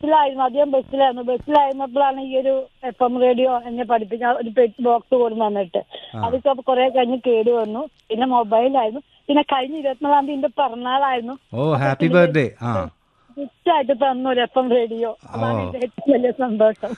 ബസ്സിലായിരുന്നു അധികം ബസ്സിലായിരുന്നു ബസ്സിലായിരുന്നപ്പോഴാണ് ഈ ഒരു എഫ് എം റേഡിയോ എന്നെ പഠിപ്പിച്ച ഒരു പെറ്റ് ബോക്സ് കൊടുന്ന് തന്നിട്ട് അതൊക്കെ കുറെ കഴിഞ്ഞ് കേട് വന്നു പിന്നെ മൊബൈലായിരുന്നു പിന്നെ കഴിഞ്ഞ ഇരുപത്തിനാലാം തീയതി എന്റെ പിറന്നാളായിരുന്നു ഓ ഹാപ്പി ബർത്ത്ഡേ ആ ഗിഫ്റ്റായിട്ട് തന്നു ഒരു എഫ് എം റേഡിയോ അതാണ് എന്റെ ഏറ്റവും വലിയ സന്തോഷം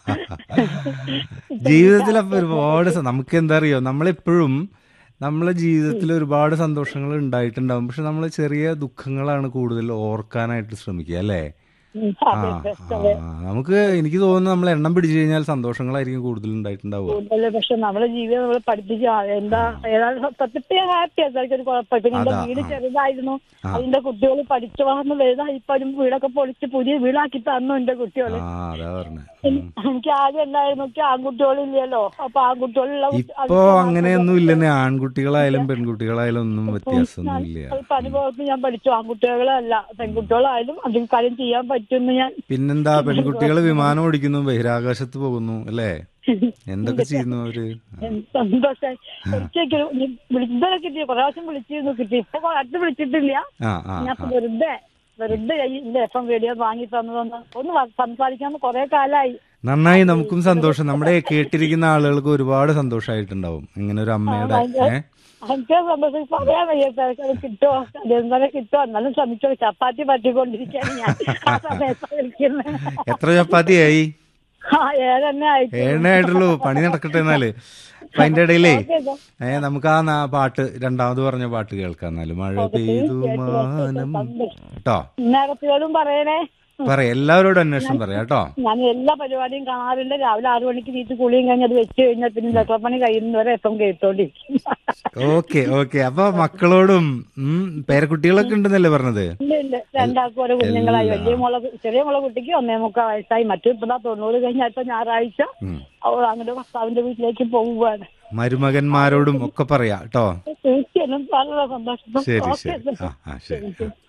ജീവിതത്തിൽ അപ്പൊ ഒരുപാട് സ- നമുക്ക് എന്താ അറിയോ നമ്മളെപ്പോഴും നമ്മളെ ജീവിതത്തിൽ ഒരുപാട് സന്തോഷങ്ങൾ ഉണ്ടായിട്ടുണ്ടാവും പക്ഷെ നമ്മൾ ചെറിയ ദുഃഖങ്ങളാണ് കൂടുതൽ ഓർക്കാനായിട്ട് ശ്രമിക്കുക അല്ലേ ഉം, ആ അതെ അതെ ആ, നമുക്ക് എനിക്ക് തോന്നുന്നു നമ്മൾ എണ്ണം പിടിച്ചു കഴിഞ്ഞാൽ സന്തോഷങ്ങളായിരിക്കും കൂടുതൽ ഉണ്ടായിട്ടുണ്ടാവുക കൂടുതല് പക്ഷെ നമ്മളെ ജീവിതം നമ്മൾ പഠിപ്പിച്ച എന്താ ഏതാണ്ട് സത്യത്തെ ഹാപ്പി അതൊക്കെ ഒരു കുഴപ്പം പിന്നെ എന്റെ അതാ, വീട് ആ. ചെറുതായിരുന്നു ആ. അതിന്റെ കുട്ടികൾ പഠിച്ചു വളർന്ന് വലുതായി ഇപ്പൊ ഒരു വീടൊക്കെ പൊളിച്ച് പുതിയ വീടാക്കി തന്നു എന്റെ കുട്ടികള് ആ അതാ പറഞ്ഞേ എനിക്ക് ആദ്യം എന്തായിരുന്നു എനിക്ക് ആൺകുട്ടികളില്ലല്ലോ അപ്പൊ ആൺകുട്ടികളുള്ള കുട്ടി- ഇപ്പോ അങ്ങനെയൊന്നും ഇല്ലെന്നെ ആൺകുട്ടികളായാലും പെൺകുട്ടികളായാലും ഒന്നും വ്യത്യാസമൊന്നും ഇല്ല ഇപ്പൊ അനുഭവത്തിൽ ഞാൻ പഠിച്ചു ആൺകുട്ടികളല്ല പെൺകുട്ടികളായാലും അധികം കാര്യം ചെയ്യാൻ പറ്റുമെന്ന് ഞാൻ പിന്നെന്താ പെൺകുട്ടികൾ വിമാനം ഓടിക്കുന്നു ബഹിരാകാശത്ത് പോകുന്നു അല്ലേ എന്തൊക്കെ ചെയ്യുന്നു അവര് സന്തോഷായി ഒരിക്കലും വിളിച്ചതൊക്കെ കിട്ടി കുറെ പ്രാവശ്യം വിളിച്ചിരുന്നു കിട്ടി ഇപ്പൊ അടുത്ത് വിളിച്ചിട്ടില്ല ആ ആ ഞാൻ ഇപ്പൊ വെറുതെ വെറുതെ എന്റെ എഫ് എം റേഡിയോ വാങ്ങി തന്നതൊന്ന് ഒന്ന് വ- സംസാരിക്കാൻ കുറെ കാലായി നന്നായി നമുക്കും സന്തോഷം നമ്മുടെ കേട്ടിരിക്കുന്ന ആളുകൾക്ക് ഒരുപാട് സന്തോഷമായിട്ടുണ്ടാവും ഇങ്ങനെ ഒരു അമ്മയുടെ ഏ എനിക്ക് സന്തോഷം പറയാൻ വയ്യ സാർ അത് കിട്ടുമോ അതെന്തായാലും കിട്ടുമോ എന്നാലും ശ്രമിച്ചോ ചപ്പാത്തി പറ്റിക്കൊണ്ടിരിക്കുകയാണ് ഞാൻ ആ സമയത്ത് വിളിക്കുന്നത് എത്ര ചപ്പാത്തിയായി ആ ഏതെന്നെ ആയിട്ട് ഏഴേ ആയിട്ടുള്ളൂ പണി നടക്കട്ടെ എന്നാല് അപ്പൊ അതിന്റെ ഇടയിലേ ഏ നമുക്ക് ആ നാ- പാട്ട് രണ്ടാമത് പറഞ്ഞ പാട്ട് കേൾക്കാം എന്നാല് മഴ പെയ്തു മാനം കേട്ടോ നേരത്തിലും പറയണേ പറയാം എല്ലാവരോടും അന്വേഷണം പറയാം കേട്ടോ ഞാൻ എല്ലാ പരിപാടിയും കാണാറുണ്ട് രാവിലെ ആറു മണിക്ക് നീറ്റ് കുളിയും കഴിഞ്ഞ് അത് വെച്ച് കഴിഞ്ഞാൽ പിന്നെ ലക്ഷപ്പണി കഴിയുന്നവരെ എപ്പം കേട്ടോണ്ടിരിക്കും ഓക്കെ ഓക്കെ അപ്പൊ മക്കളോടും ഉം, പേരക്കുട്ടികളൊക്കെ ഉണ്ടെന്നല്ലേ പറഞ്ഞത് ഉണ്ട്, ഉണ്ട്. രണ്ടാൾക്കും ഓരോ കുഞ്ഞുങ്ങളായി വലിയ മുള ചെറിയ മുള കുട്ടിക്ക് ഒന്നേ മുക്കാൽ വയസ്സായി മറ്റു ഇപ്പതാ തൊണ്ണൂറ് കഴിഞ്ഞ അടുത്ത ഞായറാഴ്ച ഉം. അവൾ അങ്ങോട്ട് ഭർത്താവിന്റെ വീട്ടിലേക്ക് പോവുകയാണ് മരുമകന്മാരോടും ഒക്കെ പറയാം കേട്ടോ തീർച്ചയായും വളരെ സന്തോഷം ശരി ഓക്കെ ശരി ആ ആ ശരി ആ.